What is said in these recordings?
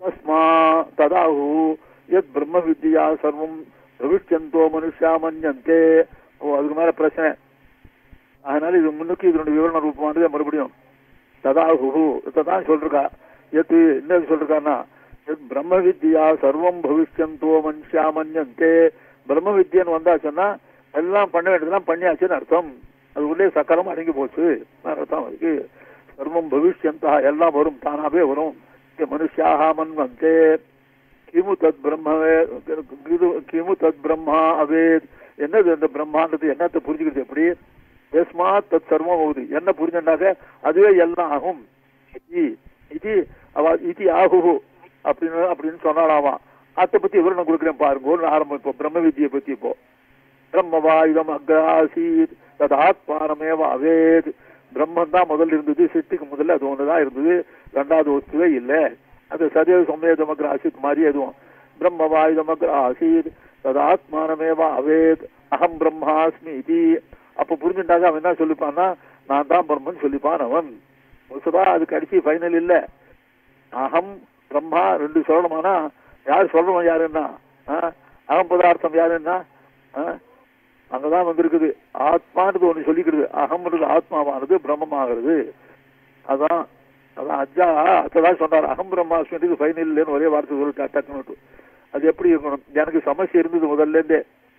தஸ்மா ததாஹு யத் பிரம்ம வித்யா சர்வம் பிரவிஷ்யந்தோ மனுஷா மன்யந்தே ஓ அதுக்கு மேல பிரச்சனை அதனால இது முன்னுக்கு இதனுடைய விவரண ரூபமானது மறுபடியும் ததாஹு தான் சொல்லிருக்கா எத்து என்ன சொல்லிருக்கான்னா எத் பிரம்ம வித்யா சர்வம் பவிஷ்யந்தோ மனுஷா மன்யந்தே பிரம்ம வித்யன்னு வந்தாச்சுன்னா எல்லாம் பண்ண வேண்டியதெல்லாம் பண்ணியாச்சுன்னு அர்த்தம் அது உள்ளே சக்கரம் அடங்கி போச்சு அர்த்தம் அதுக்கு சர்வம் பவிஷ்யந்தா எல்லாம் வரும் தானாவே வரும் மனுஷியாக மன்வந்தே கிமு தத் பிரம்மவே கிது- கிமு தத் பிரம்மா அவேத் என்னது அந்த பிரம்மான்றது என்னத்தை புரிஞ்சுக்கிறது எப்படி எஸ்மாத் தத் சர்வம் ஆகுது என்ன புரிஞ்சுட்டாக்க அதுவே எல்லாம் ஆகும் இதி இது அவ இது ஆகுகு அப்படின்னு அப்படின்னு சொன்னாலாமா அதை பத்தி விவரணம் கொடுக்குறேன் பாருங்க ஒரு ஆரம்பம் இப்போ பிரம்ம வித்தியை பத்தி இப்போ பிரம்மவாயுதம் அக்ராசீத் தது ஆத்மானமேவ அவேத் பிரம்மன் தான் முதல்ல இருந்தது சிட்டிக்கு முதல்ல அது ஒண்ணுதான் இருந்தது ரெண்டாவது வஸ்துவே இல்லை அது சதேவ சமேதம் அக்ராசித் மாதிரி எதுவும் பிரம்மவாயுதம் அக்ராசீத் தது ஆத்மானமேவ அவேத் அகம் பிரம்மாஸ்மி இது அப்ப புரிஞ்சுட்டாக்க அவன் என்ன சொல்லிப்பான்னா நான் தான் பிரம்மன் சொல்லிப்பான் அவன் முசுதா அது கடைசி ஃபைனல் இல்ல அகம் பிரம்மா ரெண்டு சொல்லணுமானா யார் சொல்லணும் யாருன்னா ஆ? அகம் பதார்த்தம் யாருன்னா ஆ? அங்கதான் வந்திருக்குது ஆத்மான்றது ஒண்ணு சொல்லிக்கிறது அகம்ன்றது ஆத்மாவானது பிரம்மமாகிறது அதான் அதான் அஜா அதான் சொன்னார் அகம் பிரம்மாஸ்மின்றது ஃபைனல் இல்லைன்னு ஒரே வார்த்தை சொல்லிட்டா டக்குன்னு அது எப்படி இருக்கணும் எனக்கு சமஸ்யை இருந்தது முதல்ல இருந்தே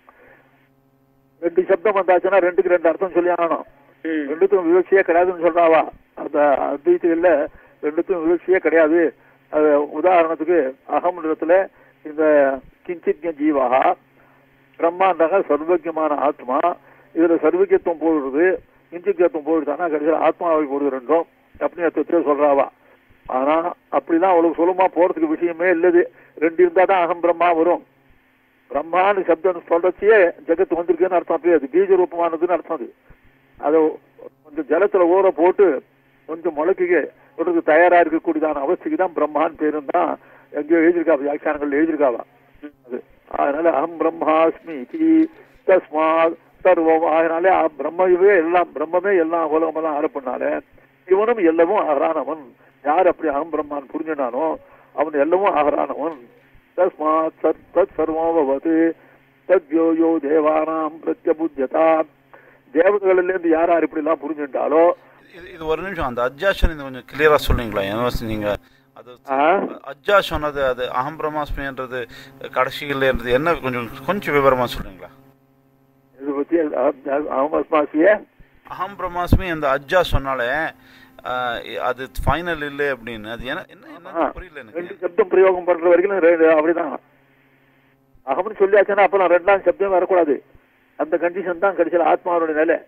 ரெண்டு சப்தம் வந்தாச்சுன்னா ரெண்டுக்கு ரெண்டு அர்த்தம் சொல்லி ஆகணும் ம். ரெண்டுத்துக்கும் விவக்ஷியே கிடையாதுன்னு சொல்றாவா அந்த அத்வைத்திகள்ல ரெண்டுத்துக்கும் விவக்ஷியே கிடையாது அது உதாரணத்துக்கு அகம்ன்றத்துல இந்த கிஞ்சித்ய ஜீவகா பிரம்மாண்டக சர்வஜமான ஆத்மா இதுல சர்வஜத்துவம் போடுறது கிஞ்சித்யத்துவம் போடுதானா கடைசியில் ஆத்மாவை போடுது ரெண்டும் அப்படின்னு அர்த்தத்தை சொல்றாவா ஆனா அப்படிலாம் அவ்வளவு சுலமா போறதுக்கு விஷயமே இல்லது ரெண்டு இருந்தா தான் அகம் பிரம்மா வரும் பிரம்மான்னு சப்தம் சொல்றச்சே ஜெகத்து வந்திருக்குன்னு அர்த்தம் அப்பயே அது பீஜ ரூபமானதுன்னு அர்த்தம் அது அதை கொஞ்சம் ஜலத்துல ஊற போட்டு கொஞ்சம் முளைக்கு விடுறது தயாரா இருக்கக்கூடியதான அவஸ்தைக்கு தான் பிரம்மான்னு பேரும் தான் எங்கேயோ எழுதியிருக்கா வியாக்கியானங்கள் எழுதியிருக்காவா அது அதனால அகம் பிரம்மாஸ்மி இதி தஸ்மாத் சர்வம் அதனால அ- பிரம்மவே எல்லாம் பிரம்மமே எல்லாம் உலகமெல்லாம் ஆரப்பினால இவனும் எல்லாமும் ஆகிறானவன் யார் அப்படி அகம் பிரம்மான் புரிஞ்சினானோ அவன் எல்லாமும் ஆகிறானவன் தஸ்மாத் சத் தத் சர்வமவது தத்யோ யோ தேவானாம் பிரத்யபுத்தியதா தேவதைகளில இருந்து யார் யார் இப்படி எல்லாம் புரிஞ்சுட்டாலோ இது இது ஒரு நிமிஷம் அந்த அஜ்ஜாஷன் இது கொஞ்சம் கிளியரா சொல்றீங்களா ஏன்னா நீங்க அது அஜ்ஜா சொன்னது அது அகம் பிரம்மாஸ்மின்றது கடைசியில் இருந்தது என்ன கொஞ்சம் கொஞ்சம் விவரமா சொல்றீங்களா இது பத்தி அகமஸ்மாசிய அகம் பிரம்மாஸ்மி அந்த அஜ்ஜா சொன்னாலே ஆஹ், அது ஃபைனல் இல்லை அப்படின்னு அது என்ன என்ன என்ன புரியல ரெண்டு எனக்கு சப்தம் பிரயோகம் பண்ற வரைக்கும் ரெண்டு அப்படிதான் அகம்னு சொல்லியாச்சுன்னா அப்புறம் ரெண்டாம் சப்தம் வரக்கூடாது அந்த கண்டிஷன் தான் கடைசியில் ஆத்மாவுடைய நிலை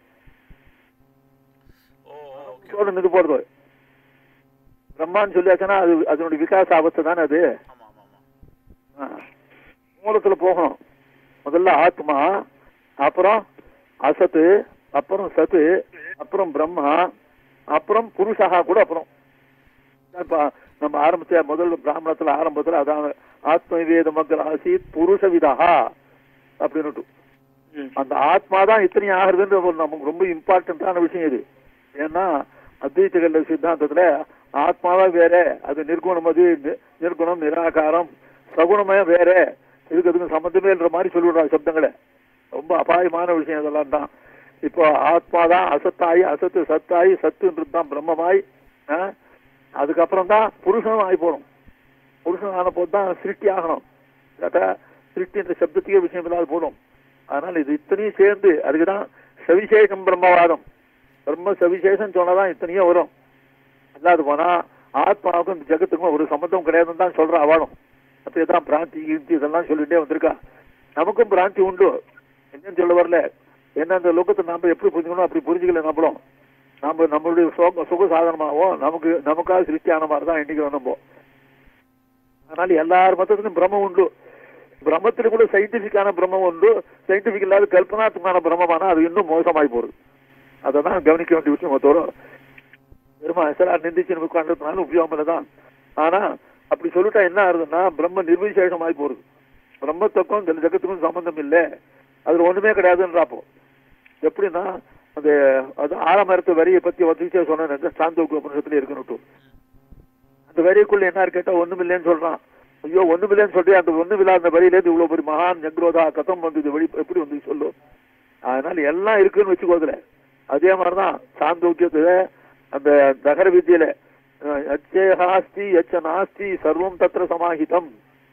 ஓ ஓகே சோழ நின்று போறது பிரம்மான்னு சொல்லியாச்சுன்னா அது அதனுடைய விகாச அவஸ்தை தானே அது ஆமா ஆமா ஆமா ஆ. மூலத்துல போகணும் முதல்ல ஆத்மா அப்புறம் அசத்து அப்புறம் சத்து அப்புறம் பிரம்மா அப்புறம் புருஷாக கூட அப்புறம் இப்ப நம்ம ஆரம்பிச்ச முதல் பிராமணத்துல ஆரம்பத்துல அதான் ஆத்ம வேத மக்கள் ஆசீத் புருஷ விதா அப்படின்னு ம். அந்த ஆத்மா தான் இத்தனை ஆகுறதுன்ற ஒரு நமக்கு ரொம்ப இம்பார்ட்டன்டான விஷயம் இது ஏன்னா அத்வைத்தகல்ல சித்தாந்தத்துல ஆத்மாவா வேற அது நிர்குணம் அது நி- நிர்குணம் நிராகாரம் சகுணமே வேற இதுக்கு அதுக்கு சம்பந்தமே இல்லைன்ற மாதிரி சொல்லிவிடுறாங்க சப்தங்களை ரொம்ப அபாயமான விஷயம் இதெல்லாம் தான் இப்போ ஆத்மா தான் அசத்தாயி அசத்து சத்தாயி சத்துன்றது தான் பிரம்மமாய் ஆ? அதுக்கப்புறம் தான் புருஷனும் ஆகி போகணும் புருஷன் ஆன போது தான் சிருஷ்டி ஆகணும் இல்லாட்டா சிருஷ்டின்ற சப்தத்துக்கே விஷயம் இல்லாத போடும் அதனால இது இத்தனையும் சேர்ந்து அதுக்கு தான் சவிசேஷம் பிரம்மவாதம் பிரம்ம சவிசேஷம் சொன்னாதான் இத்தனையும் வரும் அல்லாது போனா ஆத்மாவுக்கும் இந்த ஜெகத்துக்கும் ஒரு சம்பந்தம் கிடையாதுன்னு தான் சொல்ற அவளும் அப்ப இதான் பிராந்தி கீர்த்தி இதெல்லாம் சொல்லிட்டே வந்திருக்கா நமக்கும் பிராந்தி உண்டு என்னன்னு சொல்ல வரல என்ன அந்த லோகத்தை நாம எப்படி புரிஞ்சுக்கணும் அப்படி புரிஞ்சுக்கல நம்மளும் நாம நம்மளுடைய சுக சுக சாதனமாகவும் நமக்கு நமக்காக சிருஷ்டியான மாதிரி தான் எண்ணிக்கிறோம் நம்ம அதனால எல்லார் மொத்தத்திலும் பிரம்மம் உண்டு பிரம்மத்துல கூட சயின்டிபிக்கான பிரம்மம் உண்டு சயின்டிபிக் இல்லாத கல்பனாத்மகான பிரம்மமானா அது இன்னும் மோசமாய் போகுது அதை தான் கவனிக்க வேண்டிய விஷயம் தோற பெருமா எஸ்ஆர் நிந்திச்சு உட்காந்துனாலும் உபயோகம் இல்லை தான் ஆனா அப்படி சொல்லிட்டா என்ன ஆகுதுன்னா பிரம்ம நிர்விசேஷமாய் போகுது பிரம்மத்துக்கும் இந்த ஜகத்துக்கும் சம்பந்தம் இல்லை அதுல ஒண்ணுமே கிடையாதுன்றாப்போ எப்படின்னா அந்த அது ஆலமரத்து வரியை பத்தி வச்சு சொன்னேன் சாந்தோக்கு உபனிஷத்துல இருக்கணும் அந்த வரிக்குள்ள என்ன கேட்டா ஒண்ணும் இல்லைன்னு சொல்றான் ஐயோ ஒண்ணுமில்லைன்னு சொல்றேன் அந்த ஒண்ணுமில்லாத வரியிலேருந்து இவ்வளவு பெரிய மகான் ஜக்ரோதா கதம் வந்தது வெளி எப்படி வந்து சொல்லு அதனால எல்லாம் இருக்குன்னு வச்சுக்கோதுல அதே மாதிரிதான் சாந்தோக்கியத்துல அந்த தகர வித்தியில அச்சேகாஸ்தி எச்ச நாஸ்தி சர்வம் தத்திர சமாஹிதம்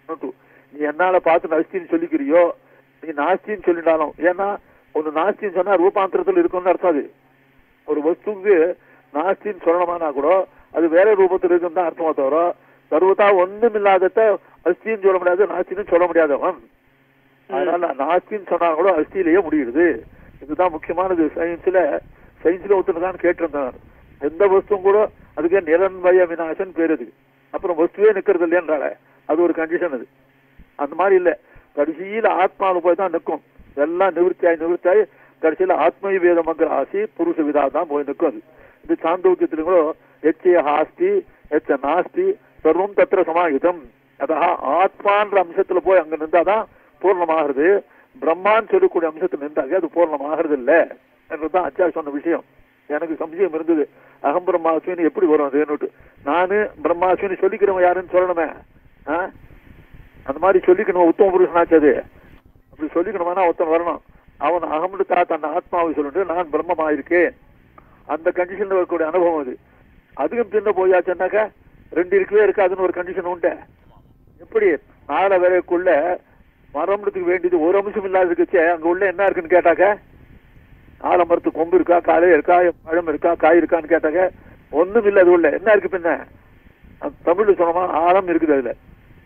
நீ என்னால பார்த்து நஸ்தின்னு சொல்லிக்கிறியோ நீ நாஸ்தின்னு சொல்லிட்டாலும் ஏன்னா ஒண்ணு நாஸ்தின்னு சொன்னா ரூபாந்தரத்தில் இருக்கும்னு அர்த்தம் அது ஒரு வஸ்துக்கு நாஸ்தின்னு சொல்லணுமானா கூட அது வேற ரூபத்தில் இருக்குன்னு தான் அர்த்தமா தவிர சர்வதா ஒண்ணும் இல்லாதத அஸ்தின்னு சொல்ல முடியாது நாஸ்தின்னு சொல்ல முடியாதவன் அதனால நாஸ்தின்னு சொன்னா கூட அஸ்தியிலேயே முடியுது இதுதான் முக்கியமானது சயின்ஸ்ல சயின்ஸ்ல ஒருத்தர் கேட்டிருந்தார் எந்த வஸ்துவும் கூட அதுக்கே நிரன்வய விநாசன் பேர் இருக்கு அப்புறம் வஸ்துவே நிக்கிறது இல்லையன்றால அது ஒரு கண்டிஷன் அது அந்த மாதிரி இல்ல கடைசியில ஆத்மாவில் போய் தான் நிற்கும் எல்லாம் நிவர்த்தியாய் நிவர்த்தியாய் கடைசியில ஆத்ம வேதமங்கிற ஆசி புருஷ விதா தான் போய் நிற்கும் அது இது சாந்தோக்கியத்திலும் கூட எச்சய ஆஸ்தி எச்ச நாஸ்தி சர்வம் தத்திர சமாஹிதம் அதாக ஆத்மான்ற அம்சத்துல போய் அங்க நின்றாதான் பூர்ணமாகிறது பிரம்மான்னு சொல்லக்கூடிய அம்சத்துல நின்றாங்க அது பூர்ணமாகிறது இல்ல என்றுதான் அச்சா சொன்ன விஷயம் எனக்கு சம்சயம் இருந்தது அகம் பிரம்மாஸ்மின்னு எப்படி வரும் அதுன்னுட்டு நானு பிரம்மாஸ்மின்னு சொல்லிக்கிறவன் யாருன்னு சொல்லணுமே ஆ? அந்த மாதிரி சொல்லிக்கணும் உத்தம புருஷனாச்சு அது அப்படி சொல்லிக்கணுமானா ஒருத்தன் வரணும் அவன் அகம்னு தா தன் ஆத்மாவை சொல்லிட்டு நான் பிரம்மமா இருக்கேன் அந்த கண்டிஷன்ல வரக்கூடிய அனுபவம் அது அதுக்கும் பின்ன போயாச்சுன்னாக்கா ரெண்டு இருக்கவே இருக்காதுன்னு ஒரு கண்டிஷன் உண்டு எப்படி நாள வரைக்குள்ள மரம்ன்றதுக்கு வேண்டியது ஒரு அம்சம் இல்லாத இருக்குச்சே அங்க உள்ள என்ன இருக்குன்னு கேட்டாக்க ஆலமரத்து கொம்பு இருக்கா காலை இருக்கா பழம் இருக்கா காய் இருக்கான்னு கேட்டாக்க ஒண்ணும் இல்ல அது உள்ள என்ன இருக்கு பின்ன அது தமிழ்ல சொன்னோமா ஆழம் இருக்குது அதுல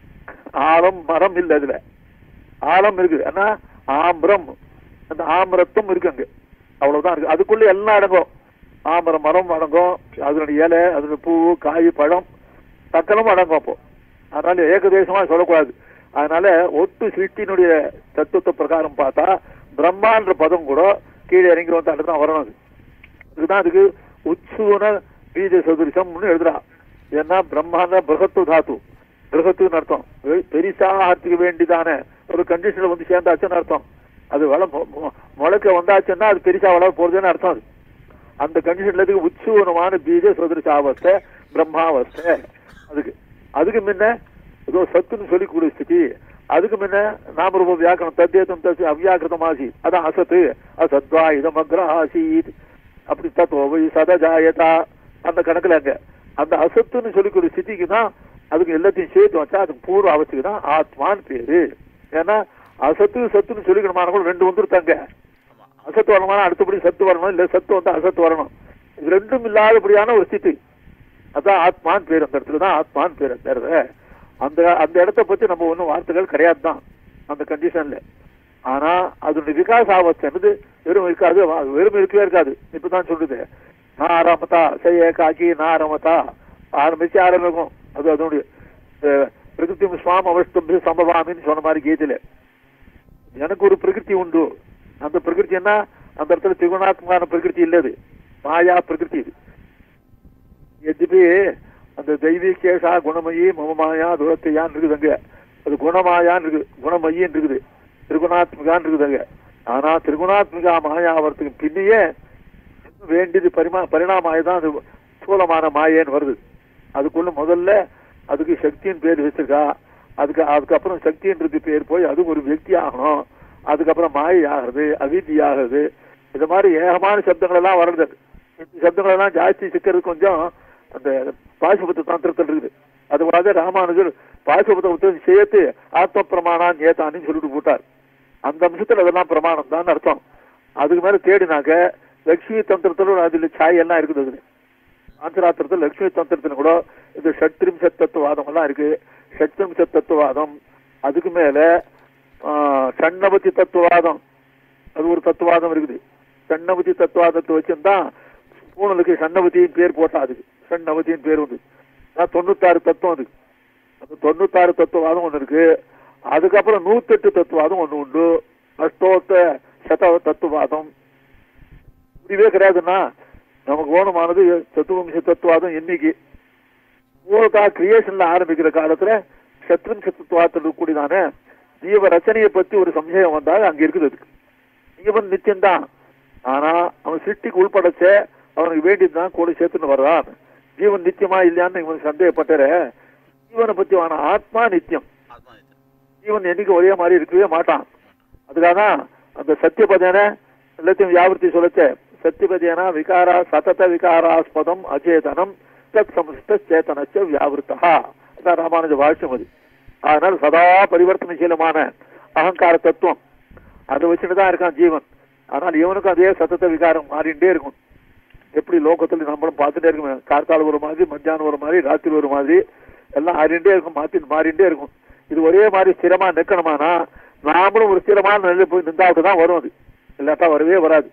ஆழம் மரம் இல்ல அதுல ஆழம் இருக்குது ஆனா ஆம்பரம் அந்த ஆமரத்தும் இருக்கு அங்க அவ்வளவுதான் இருக்கு அதுக்குள்ள எல்லாம் அடங்கும் ஆமரம் மரம் அடங்கும் அதனுடைய இலை அதனுடைய பூ காய் பழம் சக்கரமும் அடங்கும் அப்போ அதனால ஏகதேசமா சொல்லக்கூடாது அதனால ஒட்டு சிருஷ்டியினுடைய தத்துவத்தை பிரகாரம் பார்த்தா பிரம்மான்ற பதம் கூட கீழே இறங்கி வந்து அடுத்து தான் வரணும் அது இதுதான் அதுக்கு உச்சுவன பீஜ சதுரிசம்னு எழுதுறா ஏன்னா பிரம்மாண்ட பிரகத்து தாத்து பிரகத்துன்னு அர்த்தம் பெ- பெரிசா ஆர்த்திக்க வேண்டிதான ஒரு கண்டிஷன்ல வந்து சேர்ந்தாச்சுன்னு அர்த்தம் அது வள மொ- மொ- முளைக்க வந்தாச்சுன்னா அது பெரிசா வளர போறதுன்னு அர்த்தம் அது அந்த கண்டிஷன்ல இருக்கு உச்சுவனமான பீஜ சதுரிசாவஸ்தை பிரம்மாவஸ்தை அதுக்கு அதுக்கு முன்ன ஏதோ சத்துன்னு சொல்லிக்கூடிய ஸ்திதி அதுக்கு முன்ன நாமரூப வியாக்கரணம் தத்தேதம் தத்து அவ்யாக்கிருதமாசி அதான் அசத்து அசத்வா இதம் அக்ரஹாசீத் அப்படி தத்துவ சதஜாயதா அந்த கணக்குல அங்க அந்த அசத்துன்னு சொல்லிக்கூடிய ஸ்திதிக்கு தான் அதுக்கு எல்லாத்தையும் சேர்த்து வச்சா அதுக்கு பூர்வ அவஸ்தைக்கு தான் ஆத்மான்னு பேரு ஏன்னா அசத்து சத்துன்னு சொல்லிக்கணுமான கூட ரெண்டு வந்துருத்தாங்க அசத்து வரணுமா அடுத்தபடி சத்து வரணும் இல்ல சத்து வந்து அசத்து வரணும் இது ரெண்டும் இல்லாதபடியான ஒரு ஸ்திதி அதான் ஆத்மான் பேர் அந்த இடத்துல தான் ஆத்மான் பேர் அந்த இடத்துல அந்த அந்த இடத்த பத்தி நம்ம ஒண்ணும் வார்த்தைகள் கிடையாது தான் அந்த கண்டிஷன்ல ஆனா அதனுடைய விகாச அவஸ்தைன்றது வெறும் இருக்காது வா- வெறும் இருக்கவே இருக்காது இப்பதான் சொல்லுது நான் ஆரம்பத்தா செய்ய காக்கி நான் ஆரம்பத்தா ஆரம்பிச்சு ஆரம்பிக்கும் அது அதனுடைய அஹ், பிரகிருதி சுவாம அவஸ்தம் சம்பவாமின்னு சொன்ன மாதிரி கீதையில எனக்கு ஒரு பிரகிருதி உண்டு அந்த பிரகிருதி என்ன அந்த இடத்துல திரிகுணாத்மகான பிரகிருதி இல்ல அது மாயா பிரகிருதி இது எதுபி அந்த தெய்வீகேஷா குணமயி மமமாயா துரத்தையான்னு இருக்குது அங்க அது குணமாயான்னு இருக்கு குணமயின்னு இருக்குது திரிகுணாத்மிகான்னு இருக்குது அங்க ஆனா திரிகுணாத்மிகா மாயாவரத்துக்கு பின்னையே இன்னும் வேண்டியது பரிமா பரிணாமாய தான் அது ஸ்தூலமான மாயேன்னு வருது அதுக்குள்ள முதல்ல அதுக்கு சக்தின்னு பேர் வச்சிருக்கா அதுக்கு அதுக்கப்புறம் சக்தின்றது பேர் போய் அது ஒரு வியக்தி ஆகணும் அதுக்கப்புறம் மாயை ஆகுது அவிதி ஆகுது இது மாதிரி ஏகமான சப்தங்கள் எல்லாம் வர்றது இந்த சப்தங்கள் எல்லாம் ஜாஸ்தி சிக்கிறது கொஞ்சம் அந்த பாசுபத்த தந்திரத்தில் இருக்குது அதுவாக ராமானுஜர் பாசுபத்த சேர்த்து ஆத்ம பிரமாணம் ஏத்தான்னு சொல்லிட்டு போட்டார் அந்த அம்சத்துல அதெல்லாம் பிரமாணம் தான் அர்த்தம் அதுக்கு மேல தேடினாக்க லட்சுமி தந்திரத்துல அதுல சாய் எல்லாம் இருக்குது அதுல ஆந்திராத்திரத்தில் லட்சுமி தந்திரத்துல கூட இது ஷட்ரிம்சத் தத்துவாதம் எல்லாம் இருக்கு ஷட்ரிம்சத் தத்துவாதம் அதுக்கு மேல ஆ, ஷண்ணபதி தத்துவாதம் அது ஒரு தத்துவாதம் இருக்குது ஷண்ணபதி தத்துவாதத்தை வச்சுதான் பூனலுக்கு ஷண்ணபதியின் பேர் போட்டா அதுக்கு ஷண்ணபதியின் பேர் வந்து அதான் தொண்ணூத்தாறு தத்துவம் அதுக்கு அந்த தொண்ணூத்தாறு தத்துவாதம் ஒண்ணு இருக்கு அதுக்கப்புறம் நூத்தெட்டு தத்துவாதம் ஒண்ணு உண்டு அஷ்டோத்த சத தத்துவாதம் முடிவே கிடையாதுன்னா நமக்கு ஓணமானது சத்துவம்ச தத்துவாதம் இன்னைக்கு மூலதா கிரியேஷன்ல ஆரம்பிக்கிற காலத்துல சத்ருன் சத்துவாத்துல கூடிதான ஜீவ ரச்சனையை பத்தி ஒரு சம்சயம் வந்தால் அங்க இருக்குது அதுக்கு ஜீவன் நித்தியம்தான் ஆனா அவன் சிருஷ்டிக்கு உள்படச்ச அவனுக்கு வேண்டியதுதான் கூட சேர்த்துன்னு வர்றான் ஜீவன் நித்தியமா இல்லையான்னு இவனுக்கு சந்தேகப்பட்டாரு ஜீவனை பத்தி ஆனா ஆத்மா நித்தியம் ஜீவன் என்னைக்கு ஒரே மாதிரி இருக்கவே மாட்டான் அதுக்காக தான் அந்த சத்தியபதேன எல்லாத்தையும் வியாபர்த்தி சொல்லச்ச சத்தியபதேன விகாரா சதத விகாராஸ்பதம் அச்சேதனம் தத் சமஸ்த சேத்தனச்ச வியாவிருத்தா அதான் ராமானுஜ பாஷ்யம் அது அதனால சதா பரிவர்த்தனசீலமான அகங்கார தத்துவம் அதை வச்சுட்டு தான் இருக்கான் ஜீவன் ஆனால் இவனுக்கும் அதே சத்தத்த விகாரம் மாறிண்டே இருக்கும் எப்படி லோகத்துல நம்மளும் பார்த்துட்டே இருக்கும் கார்த்தால ஒரு மாதிரி மத்தியானம் ஒரு மாதிரி ராத்திரி ஒரு மாதிரி எல்லாம் ஆறிண்டே இருக்கும் மாத்தி மாறிண்டே இருக்கும் இது ஒரே மாதிரி ஸ்திரமா நிக்கணுமானா நாமளும் ஒரு ஸ்திரமான நிலையில போய் நின்றாவுக்கு தான் வரும் அது இல்லாட்டா வரவே வராது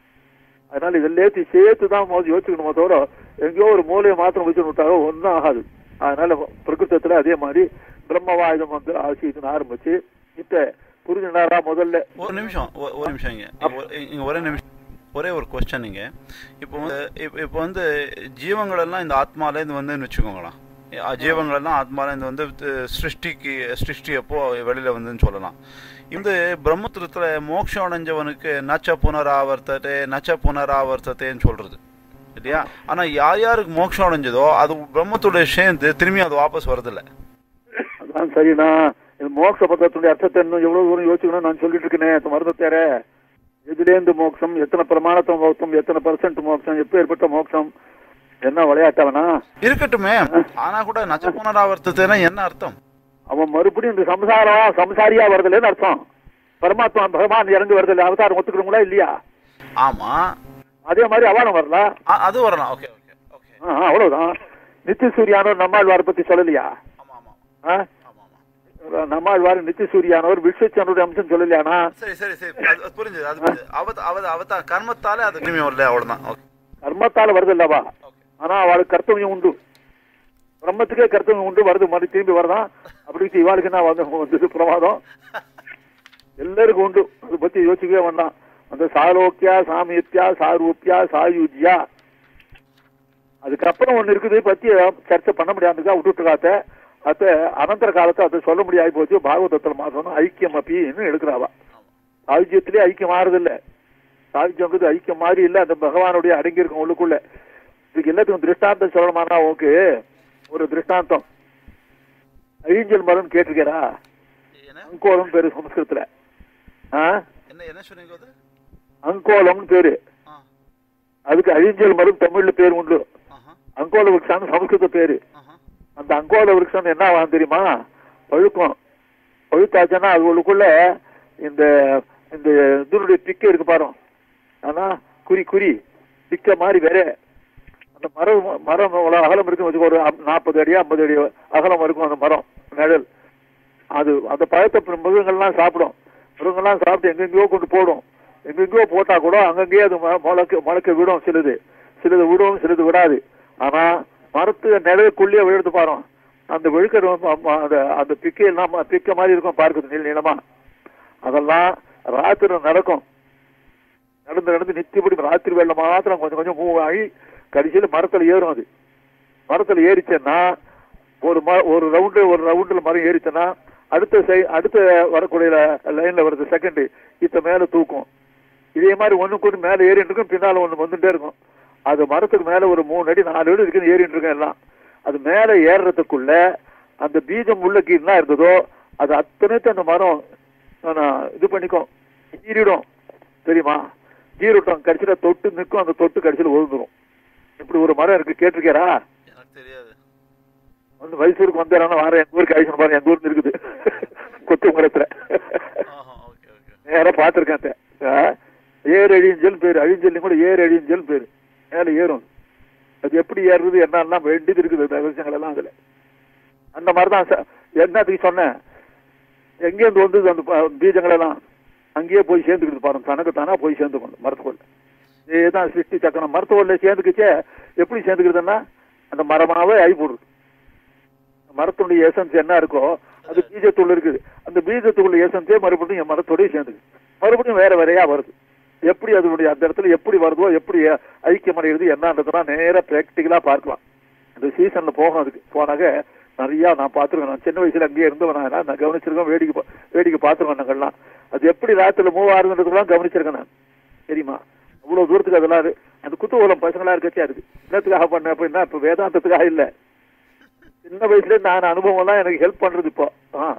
அதனால இதெல்லாம் சேர்த்து தான் மோதி யோசிக்கணுமோ தவிர எங்கேயோ ஒரு மூலையை மாத்திரம் வச்சு விட்டாரோ ஒன்றும் ஆகாது அதனால பிரகிருத்தத்துல அதே மாதிரி பிரம்மவாயுதம் வந்து ஆசியத்துன்னு ஆரம்பிச்சு இப்ப புரிஞ்சுனாரா முதல்ல ஒரு நிமிஷம் ஒ- ஒரு நிமிஷம் இங்க இங்க ஒரு- இங்க ஒரே நிமிஷம் ஒரே ஒரு கொஸ்டின் இங்க இப்போ வந்து இப்போ இப்போ வந்து ஜீவங்கள் எல்லாம் இந்த ஆத்மாலேருந்து வந்துன்னு வச்சுக்கோங்களேன் அஹ் ஜீவங்கள் எல்லாம் ஆத்மாலேருந்து வந்து அஹ் சிருஷ்டிக்கு சிருஷ்டி அப்போ வெளியில வந்துன்னு சொல்லலாம் இந்த பிரம்மத்துவத்துல மோட்சம் அடைஞ்சவனுக்கு நச்ச புனராவர்த்தத்தை நச்ச புனராவர்த்தத்தைன்னு சொல்றது இல்லையா ஆனா யார் யாருக்கு மோட்சம் அடைஞ்சதோ அது பிரம்மத்தோட சேர்ந்து திரும்பி அது வாபஸ் வரதில்ல அதான் சரிண்ணா இது மோட்ச பதத்துடைய அர்த்தத்தை இன்னும் எவ்வளவு தூரம் யோசிக்கணும் நான் சொல்லிட்டு இருக்கேனே மருந்து தேர எதுலேருந்து மோட்சம் எத்தனை பிரமாணத்தை மோட்சம் எத்தனை பர்சன்ட் மோட்சம் எப்ப ஏற்பட்ட மோட்சம் என்ன விளையாட்டவனா இருக்கட்டுமே ஆனா கூட நச்ச புனராவர்த்தத்தைனா என்ன அர்த்தம் அவன் மறுபடியும் இந்த சம்சாரம் சம்சாரியா வருதுலன்னு அர்த்தம் பரமாத்மா பகவான் இறங்கி வருதில்ல அவதாரம் ஒத்துக்கிறோங்களா இல்லையா ஆமா அதே மாதிரி அவனும் வரல அ- அது வரலாம் ஓகே ஓகே ஓகே ஆ, ஆ, அவ்வளவுதான் நித்திய சூரியானவர் நம்மாழ்வார் பத்தி சொல்லலையா ஆமா ஆமா ஆ? ஆமா ஆமா நம்மாழ்வார் நித்திய சூரியானவர் விஸ்வச்சனுடைய அம்சம் சொல்லலையானா சரி சரி சரி அது அது புரிஞ்சது அது புரிஞ்சது அவ அவ அவ கர்மத்தாலே அது திரும்பி வரல அவ்வளவுதான் ஓகே கர்மத்தால வருதில்லவா ஓகே ஆனா அவளுக்கு கர்த்தவியம் உண்டு பிரம்மத்துக்கே கர்த்தவியம் உண்டு வருது மறுபடியும் திரும்பி வரதான் அப்படி இவாளுக்கு என்ன வந்து வந்தது பிரமாதம் எல்லாருக்கும் உண்டு அதை பத்தி யோசிக்கவே வேண்டாம் அந்த சாலோக்கியா சாமியத்யா சாரூப்பியா சாயுஜ்யா அதுக்கப்புறம் ஒண்ணு இருக்குது பத்தி சர்ச்சை பண்ண முடியாதுக்கா விட்டுட்டு அத அனந்தர காலத்தை அதை சொல்ல முடியாது போச்சு பாகவதத்துல மாசம் ஐக்கியம் அப்படின்னு எடுக்கிறாவா சாயுஜ்யத்திலே ஐக்கியம் மாறுதில்ல சாயுஜ்யங்கிறது ஐக்கியம் மாதிரி இல்ல அந்த பகவானுடைய அடங்கி இருக்கும் உள்ளுக்குள்ள இதுக்கு எல்லாத்துக்கும் திருஷ்டாந்தம் சொல்லணுமானா ஓகே ஒரு திருஷ்டாந்தம் அழிஞ்சல் மரம் கேட்டிருக்கேரா என்ன அங்கோலம் பேரு சமஸ்கிருதத்துல ஆ? என்ன என்ன சொன்னீங்க அது அங்கோலம்னு பேரு ஆ அதுக்கு அழிஞ்சல் மரம் தமிழ்ல பேர் உண்டு ஆஹா அங்கோல விருட்சான்னு சமஸ்கிருத பேரு ஆஹா அந்த அங்கோல விருட்சம் என்ன ஆகும் தெரியுமா பழுக்கும் பழுத்தாச்சுன்னா அது உள்ளுக்குள்ள இந்த இந்த இதனுடைய பிக்கை இருக்கு பாரு ஆனா குறி குறி பிக்க மாதிரி வேற அந்த மரம் மரம் அவ்வளவு அகலம் இருக்கும் வச்சுக்கோ ஒரு நாற்பது அடி ஐம்பது அடி அகலம் இருக்கும் அந்த மரம் நிழல் அது அந்த பழத்தை பிற- மிருகங்கள்லாம் சாப்பிடும் மிருகங்கள்லாம் சாப்பிட்டு எங்கெங்கேயோ கொண்டு போடும் எங்கெங்கேயோ போட்டா கூட அங்கங்கேயே அது மொ- முளைக்க முளைக்க விடும் சிலது சிலது விடும் சிலது விடாது ஆனா மரத்து நிழலுக்குள்ளேயே விழுந்து பாரு அந்த விழுக்கிற அந்த அந்த பிக்கையெல்லாம் பிக்க மாதிரி இருக்கும் பார்க்குது நீள நீளமா அதெல்லாம் ராத்திரி நடக்கும் நடந்து நடந்து நித்தியப்படி ராத்திரி வேலை மாத்திரம் கொஞ்சம் கொஞ்சம் மூவ் ஆகி கடைசியில மரத்துல ஏறும் அது மரத்துல ஏறிச்சேன்னா ஒரு ம ஒரு ரவுண்டு ஒரு ரவுண்டுல மரம் ஏறிச்சுன்னா அடுத்த சை அடுத்த வரக்கூடிய லைன்ல வருது செகண்ட் இத்த மேல தூக்கும் இதே மாதிரி ஒண்ணு கூட மேல ஏறிட்டு இருக்கும் பின்னால ஒண்ணு வந்துட்டே இருக்கும் அது மரத்துக்கு மேல ஒரு மூணு அடி நாலு அடி இருக்குன்னு ஏறிட்டு இருக்கும் எல்லாம் அது மேல ஏறுறதுக்குள்ள அந்த பீஜம் உள்ள கீழே இருந்ததோ அது அத்தனைத்து அந்த மரம் ஆனா, இது பண்ணிக்கும் ஈரிடும் தெரியுமா ஈரிட்டும் கடைசியில தொட்டு நிற்கும் அந்த தொட்டு கடைசியில ஒழுந்துரும் இப்படி ஒரு மரம் இருக்கு கேட்டிருக்கேரா எனக்கு தெரியாது வந்து மைசூருக்கு வந்தாரான வாரம் எங்க ஊருக்கு ஐசன் பாருங்க எங்க ஊர்ல இருக்குது கொத்து மரத்துல ஆஹா ஓகே ஓகே நேரா பாத்திருக்கேன் அத்தை. ஆ, ஏர் அழிஞ்சல் பேரு அழிஞ்சல் கூட ஏர் அழிஞ்சல் பேரு மேல ஏறும் அது எப்படி ஏறுறது என்னெல்லாம் வேண்டியது இருக்குது அந்த விஷயங்கள் எல்லாம் அதுல அந்த மாதிரி தான் ச- என்னத்துக்கு சொன்னேன் எங்கேருந்து வந்தது அந்த ப- பீஜங்கள் எல்லாம் அங்கேயே போய் சேர்ந்துக்கிட்டு பாருங்க தனக்கு தானா போய் சேர்ந்துக்கணும் மரத்துக்குள்ள இதேதான் சிருஷ்டி சக்கரம் மரத்துக்குள்ள சேர்ந்துக்கிச்சே எப்படி சேர்ந்துக்கிறதுன்னா அந்த மரமாவே ஆகி போடுது மரத்துடைய எசன்ஸ் என்ன இருக்கோ அது பீஜத்துள்ள இருக்குது அந்த பீஜத்துக்குள்ள எசன்ஸே மறுபடியும் என் மரத்தோடய சேர்ந்துக்கு மறுபடியும் வேற வேறையா வருது எப்படி அதனுடைய அந்த இடத்துல எப்படி வருதோ எப்படி ஐக்கியம் அடைகிறது என்னன்றதுலாம் நேரா பிராக்டிக்கலா பார்க்கலாம் இந்த சீசன்ல போகும் அதுக்கு போனாக்க நிறைய நான் பார்த்துருக்கேன் நான் சின்ன வயசுல அங்கேயே இருந்தவன் நான் நான் கவனிச்சிருக்கேன் வேடிக்கை பா- வேடிக்கை பார்த்துருக்கேன் நாங்கள்லாம் அது எப்படி ராத்திரில மூவ் ஆகுதுன்றதுலாம் கவனிச்சிருக்கேன் நான் தெரியுமா அவ்வளவு தூரத்துக்கு அதெல்லாம் இரு- அந்த குத்தூலம் பசங்களா இருக்கச்சே இருக்கு என்னத்துக்காக பண்ண அப்படின்னா இப்ப வேதாந்தத்துக்காக இல்ல சின்ன வயசுல நான் அனுபவம் எல்லாம் எனக்கு ஹெல்ப் பண்றது இப்போ ஆ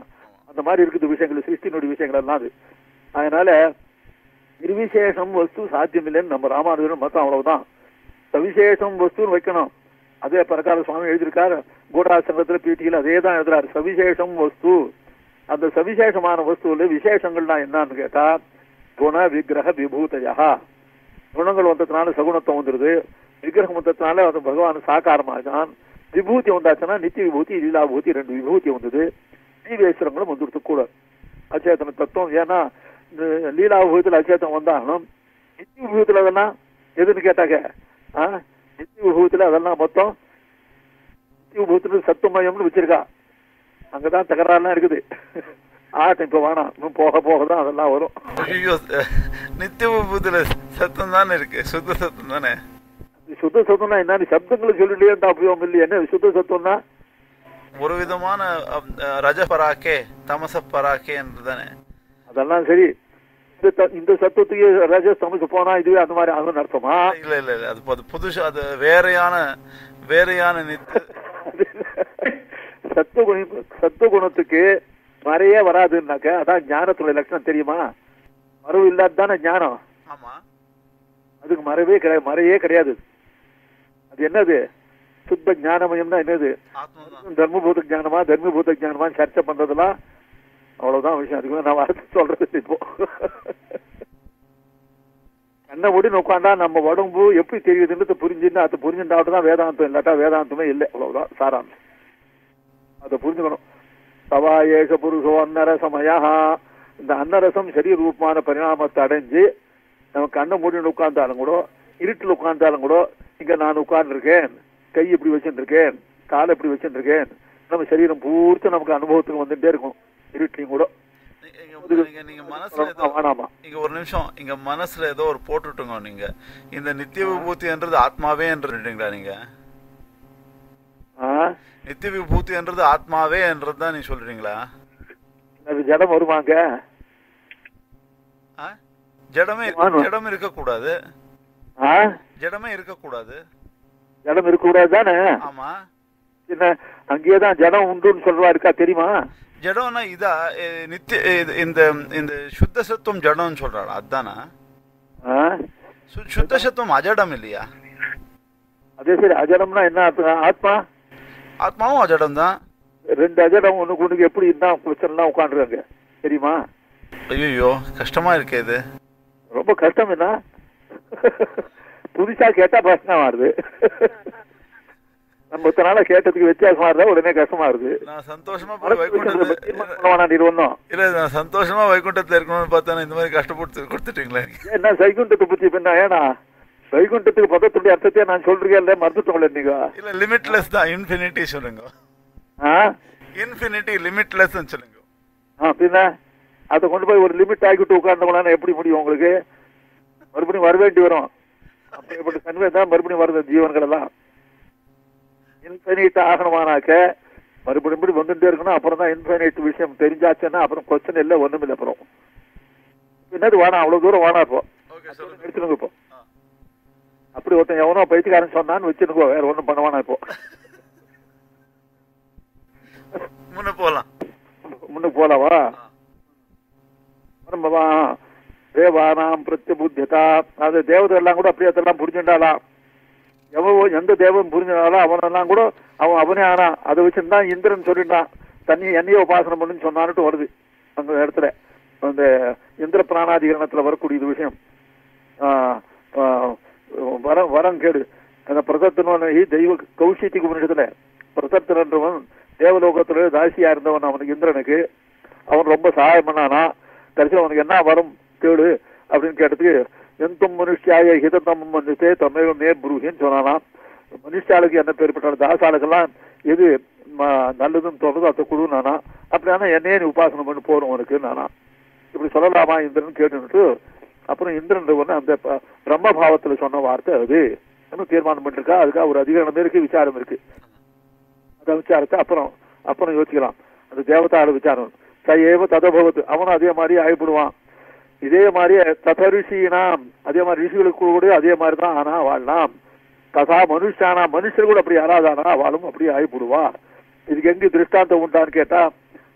அந்த மாதிரி இருக்குது விஷயங்கள் சிருஷ்டினுடைய விஷயங்கள் எல்லாம் அது அதனால நிர்விசேஷம் வஸ்து சாத்தியமில்லைன்னு நம்ம ராமானுஜன் மொத்தம் அவ்வளவுதான் சவிசேஷம் வஸ்துன்னு வைக்கணும் அதே பிரகார சுவாமி எழுதியிருக்காரு கூடாசங்கத்துல பீட்டியில் அதே தான் எழுதுறாரு சவிசேஷம் வஸ்து அந்த சவிசேஷமான வஸ்துவில் விசேஷங்கள்னா என்னன்னு கேட்டா குண விக்கிரக விபூதையா குணங்கள் வந்ததுனால சகுணத்துவம் வந்துருது விக்கிரகம் வந்ததுனால அது பகவான் சாக்காரமாகான் விபூதி வந்தாச்சுன்னா நித்திய விபூதி லீலா விபூதி ரெண்டு விபூதி வந்தது ஜீவேஸ்வரங்களும் வந்துடுது கூட அச்சேதன தத்துவம் ஏன்னா இந்த லீலா விபூதியில் அச்சேதனம் வந்தாலும் நித்திய விபூதியில் அதெல்லாம் எதுன்னு கேட்டாக்க ஆ நித்திய விபூதியில் அதெல்லாம் மொத்தம் நித்திய விபூதியில் சத்துவமயம்னு வச்சிருக்கா அங்கதான் தகராறுலாம் இருக்குது ஆட்டம் இப்ப வேணாம் இன்னும் போக போக தான் அதெல்லாம் வரும் ஐயோ நித்திய விபூதியில சத்தம் தானே இருக்கு சுத்த சத்தம் தானே சுத்த சத்தம்னா என்ன சப்தங்களை சொல்லிட்டே இருந்தா உபயோகம் இல்லையா என்ன சுத்த சத்தம்னா ஒரு விதமான அம், அஹ், ரஜ பராக்கே தமச பராக்கே என்று தானே அதெல்லாம் சரி இந்த த- இந்த சத்தத்துக்கு ரஜஸ் தமசு போனா இதுவே அந்த மாதிரி அதுவும் அர்த்தமா இல்ல இல்ல இல்ல அது அது புதுசு அது வேறையான வேறையான நித்திய சத்துவகுணி சத்துவகுணத்துக்கு மறையே வராதுன்னாக்க அதான் ஞானத்துடைய லட்சணம் தெரியுமா மறைவு இல்லாத தானே ஞானம் ஆமா அதுக்கு மறைவே கிடையாது மறையே கிடையாது அது என்னது சுத்த ஞானமயம்னா என்னது ஆத்மதான் தர்மபூத ஞானமா தர்மபூத ஞானமா சர்ச்சை பண்றதெல்லாம் அவ்வளவுதான் விஷயம் அதுக்கு மேல நான் வார்த்தை சொல்றது இல்லை இப்போ கண்ணை மூடி உட்காந்தா நம்ம உடம்பு எப்படி தெரியுதுன்றது புரிஞ்சுன்னு அது புரிஞ்சுட்டாட்டு தான் வேதாந்தம் இல்லாட்டா வேதாந்தமே இல்லை அவ்வளவுதான் சாராம்சம் அதை புரிஞ்சுக்கணும் சவா ஏஷ புருஷோ அன்னரசமயா இந்த அன்னரசம் சரீர ரூபமான பரிணாமத்தை அடைஞ்சு நம்ம கண்ணை மூடின்னு உட்கார்ந்தாலும் கூட இருட்டில் உட்கார்ந்தாலும் கூட இங்க நான் உட்கார்ந்துருக்கேன் கை இப்படி வச்சுருக்கேன் காலை இப்படி வச்சுருக்கேன் நம்ம சரீரம் பூர்த்தி நமக்கு அனுபவத்துக்கு வந்துட்டே இருக்கும் இருட்லையும் கூட இங்க- நீங்க நீங்க மனசுல ஏதோ வேணாமா இங்க ஒரு நிமிஷம் இங்க மனசுல ஏதோ ஒரு போட்டுட்டுங்க நீங்க இந்த நித்திய விபூதின்றது ஆத்மாவே என்றீங்களா நீங்க ஆ? நித்திய விபூதின்றது ஆத்மாவே என்றது தான் நீங்க சொல்றீங்களா அது ஜடம் வருவாங்க ஆ? ஜடமே ஆமா. ஜடம் இருக்கக்கூடாது ஆ? ஜடமே இருக்கக்கூடாது ஜடம் இருக்கக்கூடாது தானே ஆமா என்ன அங்கேயே தான் ஜடம் உண்டுன்னு சொல்றா இருக்கா தெரியுமா ஜடம்னா இதா எ, நித்திய இது- இந்த இந்த சுத்த சத்துவம் ஜடம்னு சொல்றாள் அதானா ஆ? சு- சுத்த சத்துவம் அஜடம் இல்லையா அதே சரி அஜடம்னா என்ன அர்த்தம் ஆத்மா ஆத்மாவும் அஜடம் தான் ரெண்டு அஜடம் ஒண்ணுக்கு ஒண்ணுக்கு எப்படி இருந்தா பிரச்சனைலாம் உட்காந்துருக்காங்க தெரியுமா ஐயோ கஷ்டமா இருக்கே இது ரொம்ப கஷ்டம் என்ன புதுசா கேட்டா பிரச்சனை வருது நம்ம இத்தனை நாளா கேட்டதுக்கு வித்தியாசமா இருந்தா உடனே கஷ்டமா வருது நான் சந்தோஷமா போய் வைகுண்டத்துல வைகுண்டத்தை இல்ல நான் சந்தோஷமா வைகுண்டத்துல இருக்கணும்னு பார்த்தா இந்த மாதிரி கஷ்டப்படுத்து கொடுத்துட்டீங்களே என்ன சைகுண்டத்தை பத்தி பின்ன ஏனா வைகுண்டத்துக்கு பதத்துடைய அர்த்தத்தையே நான் சொல்றேன் இல்ல மறந்துட்டோம்ல நீங்க இல்ல லிமிட்லெஸ் தான் இன்ஃபினிட்டி சொல்லுங்க ஆ? இன்ஃபினிட்டி லிமிட்லெஸ் சொல்லுங்க ஆ, பின்ன அதை கொண்டு போய் ஒரு லிமிட் ஆகிட்டு உட்கார்ந்தவங்களான எப்படி முடியும் உங்களுக்கு மறுபடியும் வர வேண்டி வரும் அப்படிப்பட்ட தன்மை தான் மறுபடியும் வருது ஜீவன்கள் எல்லாம் இன்ஃபினிட் ஆகணுமானாக்க மறுபடியும் இப்படி வந்துட்டே இருக்கணும் அப்புறம் தான் இன்ஃபினிட் விஷயம் தெரிஞ்சாச்சுன்னா அப்புறம் கொஸ்டின் இல்லை ஒண்ணும் இல்லை அப்புறம் பின்னாடி வேணாம் அவ்வளவு தூரம் வேணாம் இப்போ ஓகே சொல்லுங்க எடுத்துருங்க இப்போ ஆ. அப்படி ஒருத்தன் எவனோ பைத்தியக்காரன் சொன்னான்னு வச்சுருக்கோ வேற ஒண்ணும் பண்ண வேணாம் இப்போ முன்ன போலாம் முன்னுக்கு போலாவா ஆ. பிரம்மவா தேவானாம் பிரத்யபுத்தியதா அது தேவதை எல்லாம் கூட அப்படியே அதெல்லாம் புரிஞ்சுட்டாலாம் எவ்வளோ எந்த தேவன் புரிஞ்சாலும் அவனெல்லாம் கூட அவன் அவனே ஆனா அதை வச்சுருந்தான் இந்திரன் சொல்லிட்டான் தண்ணி என்னையே உபாசனம் பண்ணுன்னு சொன்னான்ட்டு வருது அந்த இடத்துல அந்த இந்திர பிராணாதிகரணத்துல வரக்கூடிய இது விஷயம் ஆ, ஆ, வரம் வரம் கேடு அந்த பிரதத்தனவன் தெய்வ கௌஷித்திக்கு உபநிஷத்துல பிரதத்தனன்றவன் தேவலோகத்துல தாசியா இருந்தவன் அவனுக்கு இந்திரனுக்கு அவன் ரொம்ப சகாயம் பண்ணானா கடைசியில் அவனுக்கு என்ன வரம் கேடு அப்படின்னு கேட்டதுக்கு எந்தம் மனுஷியாய ஹிதத்தம் மன்னித்தே தம்மைவ மே புருகின்னு சொன்னானா மனுஷாளுக்கு என்ன பேர்பட்டாலும் தாசாளுக்கெல்லாம் எது ம- நல்லதுன்னு தோணுதோ அதை கொடுனானா அப்படியானா என்னையே நீ உபாசனம் பண்ணி போறோம் உனக்கு நானா இப்படி சொல்லலாமா இந்திரன் கேட்டுட்டு அப்புறம் இந்திரன் ஒன்று அந்த ப- பிரம்மபாவத்துல சொன்ன வார்த்தை அது இன்னும் தீர்மானம் பண்ணிருக்கா அதுக்காக ஒரு அதிகாரம் இருக்கு விசாரம் இருக்கு அந்த விசாரத்தை அப்புறம் அப்புறம் யோசிக்கலாம் அந்த தேவதாட விசாரம் சையேவ ததபவத்து அவனும் அதே மாதிரி ஆகிப்படுவான் இதே மாதிரி தத ரிஷினாம் அதே மாதிரி ரிஷிகளுக்கு கூட அதே மாதிரி தான் ஆனா வாழலாம் ததா மனுஷானா மனுஷர் கூட அப்படி யாராவது ஆனா வாழும் அப்படியே ஆகிப்படுவா இதுக்கு எங்க திருஷ்டாந்தம் உண்டான்னு கேட்டா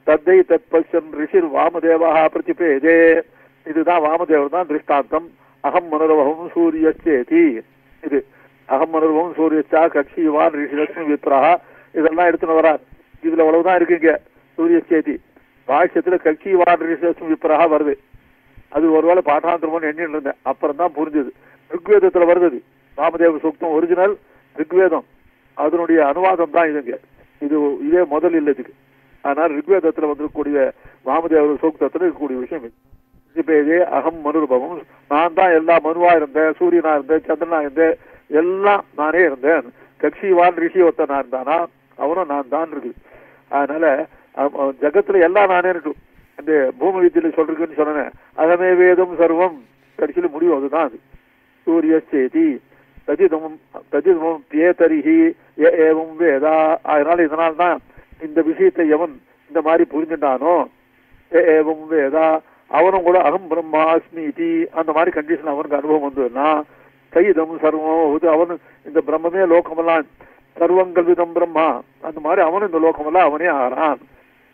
தத்தை தத் பஷ்யன் ரிஷிர் வாமதேவா பிரதிபேதே இதுதான் வாமதேவர் தான் திருஷ்டாந்தம் அகம் மனோரவகம் சூரியச்சேதி இது அகம் மனோரவகம் சூரியச்சா கட்சிவான் ரிஷிலட்சுமி விப்ரஹா இதெல்லாம் எடுத்துன்னு வரார் இதுல அவ்வளவுதான் இருக்குங்க சூரியச்சேதி பாஷ்யத்துல கட்சிவான் ரிஷிலட்சுமி விப்ரஹா வருது அது ஒருவேளை பாட்டாந்திரமோன்னு எண்ணிட்டு இருந்தேன் அப்புறம் தான் புரிஞ்சது ரிக்வேதத்துல வருது அது. வாமதேவ சூக்தம் ஒரிஜினல் ரிக்வேதம் அதனுடைய அனுவாதம் தான் இதுங்க இது இதே முதல் இல்லை இதுக்கு அதனால ரிக்வேதத்துல வந்திருக்கக்கூடிய வாமதேவ சூக்தத்துல இருக்கக்கூடிய விஷயம் இது இப்ப இதே அகம் மனுரூபம் நான் தான் எல்லா மனுவா இருந்தேன் சூரியனா இருந்தேன் சந்திரனா இருந்தேன் எல்லாம் நானே இருந்தேன் கட்சிவான் ரிஷி ஒருத்தன் நான் இருந்தானா அவனும் நான் தான் இருக்கு அதனால அவ- அவ ஜகத்துல எல்லாம் நானே இருக்கும் அந்த பூமி வித்தியில சொல்றதுன்னு சொன்னேன் அகமே வேதம் சர்வம் கடைசியில முடிவு அதுதான் அது சூரிய சேதி தஜிதமும் தஜிதமும் பியேதரிஹி ஏ ஏவம் வேதா அதனால இதனால தான் இந்த விஷயத்தை எவன் இந்த மாதிரி புரிஞ்சுட்டானோ ஏ ஏவம் வேதா அவனும் கூட அகம் பிரம்மாஸ்மி இதி அந்த மாதிரி கண்டிஷன் அவனுக்கு அனுபவம் வந்ததுன்னா சைதம் சர்வம் இது அவனு இந்த பிரம்மமே லோகமெல்லாம் சர்வங்கள் விதம் பிரம்மா அந்த மாதிரி அவனும் இந்த லோகமெல்லாம் அவனே ஆறான்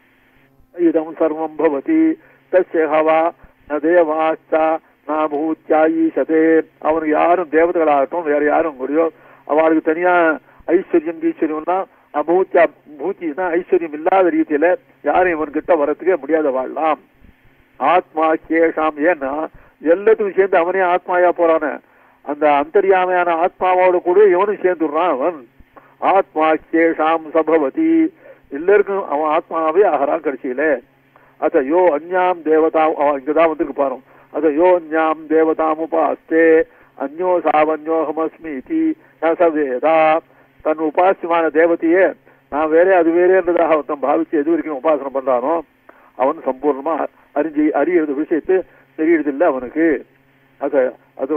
இதம் சர்வம் பவதி தஸ்ய ஹவா ந தேவாச்சா நாமூத்யா ஈசதே அவனுக்கு யாரும் தேவதைகளாகட்டும் வேற யாரும் முடியோ அவளுக்கு தனியா ஐஸ்வர்யம் ஈஸ்வரியம்னா அபூத்தியா பூத்தினா ஐஸ்வர்யம் இல்லாத ரீதியில யாரும் இவன்கிட்ட வரத்துக்கே முடியாத வாழலாம் ஆத்மா கேஷாம் ஏன்னா எல்லாத்துக்கும் சேர்ந்து அவனே ஆத்மாயா போறானே அந்த அந்தரியாமையான ஆத்மாவோட கூட இவனும் சேர்ந்துடுறான் அவன் ஆத்மா கேஷாம் சபவதி எல்லாருக்கும் அவன் ஆத்மாவே ஆகிறான் கடைசியில அத யோ அந்யாம் தேவதாம் அவன் இங்கதான் வந்திருக்கு பாரு அத யோ அந்யாம் தேவதாம் உபாஸ்தே அந்யோ சாவன்யோகமஸ்மி இதி ந ச வேதா தன் உபாசியமான தேவதையே நான் வேறே அது வேறேன்றதாக ஒருத்தன் பாவிச்சு எது வரைக்கும் உபாசனை பண்றானோ அவன் சம்பூர்ணமா அறிஞ்சு அறியறது விஷயத்து தெரியறதில்லை அவனுக்கு அது அது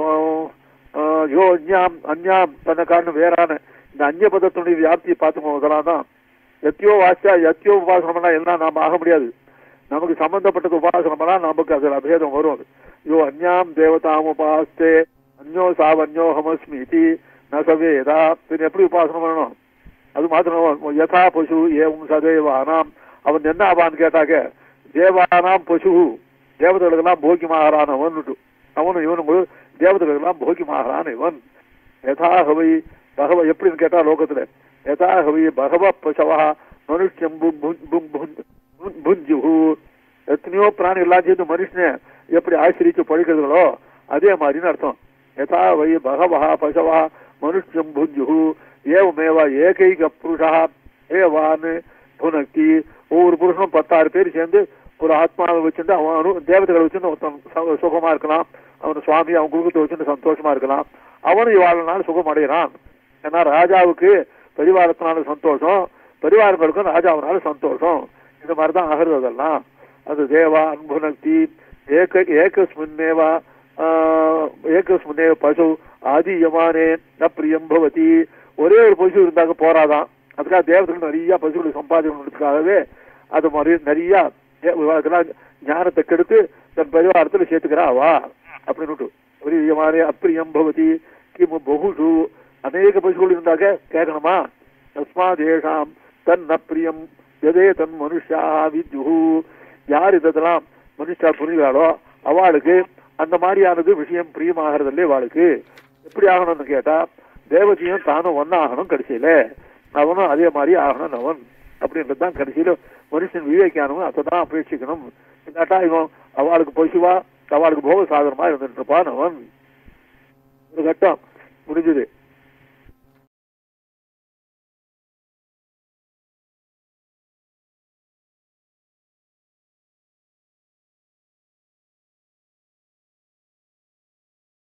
ஆஹ், யோ அந்யாம் அந்யாம் தன்னை காரணம் வேறான இந்த அந்நிய பதத்தினுடைய வியாப்தியை பார்த்து முதலாம் தான் எத்தியோ வாசியா எத்தியோ உபாசனம் பண்ணா எல்லாம் நாம ஆக முடியாது நமக்கு சம்பந்தப்பட்டது உபாசனம் பண்ணா நமக்கு அதுல அபேதம் வரும் அது யோ அந்யாம் தேவதாம் உபாஸ்தே அந்யோ சாவன்யோ ஹமஸ்மி இதி நசவேதா பின் எப்படி உபாசனம் பண்ணணும் அது மாத்திரம் யதா பசு ஏவும் சதேவானாம் அவன் என்ன ஆவான்னு கேட்டாக்க தேவானாம் பசு தேவதைகளுக்கெல்லாம் போக்கியமாகறானவன் அவனும் இவனும் தேவதைகளுக்கெல்லாம் போக்கியமாகறான் இவன் யதாகவை பகவ எப்படின்னு கேட்டா லோகத்துல யதாகவை பகவ பசவா மனுஷம் பும் பும் பும் பும் பும் புஞ்சுஹு எத்தனையோ பிராணி எல்லாம் சேர்ந்து மனுஷனை எப்படி ஆசிரிச்சு பழிக்கிறதுகளோ அதே மாதிரின்னு அர்த்தம் யதா வை பகவா பசவா மனுஷம் புஞ்சுஹு ஏவமேவா ஏகைக புருஷா ஏவான்னு புனக்தி ஒவ்வொரு புருஷனும் பத்தாறு பேர் சேர்ந்து ஒரு ஆத்மாவை வச்சுட்டு அவன் அனு- தேவதைகளை வச்சுட்டு ஒருத்தன் சு- சுகமா இருக்கலாம் அவன் சுவாமி அவன் குடும்பத்தை வச்சுட்டு சந்தோஷமா இருக்கலாம் அவனும் இவாழ்னால சுகம் அடைகிறான் ஏன்னா ராஜாவுக்கு பரிவாரத்தினால சந்தோஷம் பரிவாரங்களுக்கும் ராஜாவினால சந்தோஷம் இந்த மாதிரி தான் ஆகிறது அதெல்லாம் அது தேவா அன்புனக்தி ஏக ஏகஸ்மின்னேவா ஆஹ், ஏகஸ்மின்னேவ பசு ஆதியமானே ந பிரியம் பவதி ஒரே ஒரு பசு இருந்தாங்க போராதான் அதுக்காக தேவதைகள் நிறைய பசுகளை சம்பாதிக்கணுன்றதுக்காகவே அது மாதிரி நிறைய தே- அதெல்லாம் ஞானத்தை கெடுத்து தன் பரிவாரத்தில் சேர்த்துக்கிறா அவா அப்படின்னு பிரியமானே அப்பிரியம் பவதி கிமு பகுஷு அநேக பசுகள் இருந்தாக்க கேட்கணுமா தஸ்மாதேஷாம் தன் அப்பிரியம் எதே தன் மனுஷா வித்யுஹு யார் இதெல்லாம் மனுஷா புரிகிறாளோ அவளுக்கு அந்த மாதிரியானது விஷயம் பிரியமாகிறதில்லே அவளுக்கு எப்படி ஆகணும்னு கேட்டா தேவதையும் தானும் ஒன்னாகணும் கடைசியில அவனும் அதே மாதிரி ஆகணும் அவன் அப்படின்றது தான் கடைசியில மனுஷன் விவேக்கியானவன் அதை தான் அபேட்சிக்கணும் இல்லாட்டா இவன் அவளுக்கு பசுவா அவளுக்கு போக சாதனமா இருந்துட்டு இருப்பான் அவன் ஒரு கட்டம் முடிஞ்சது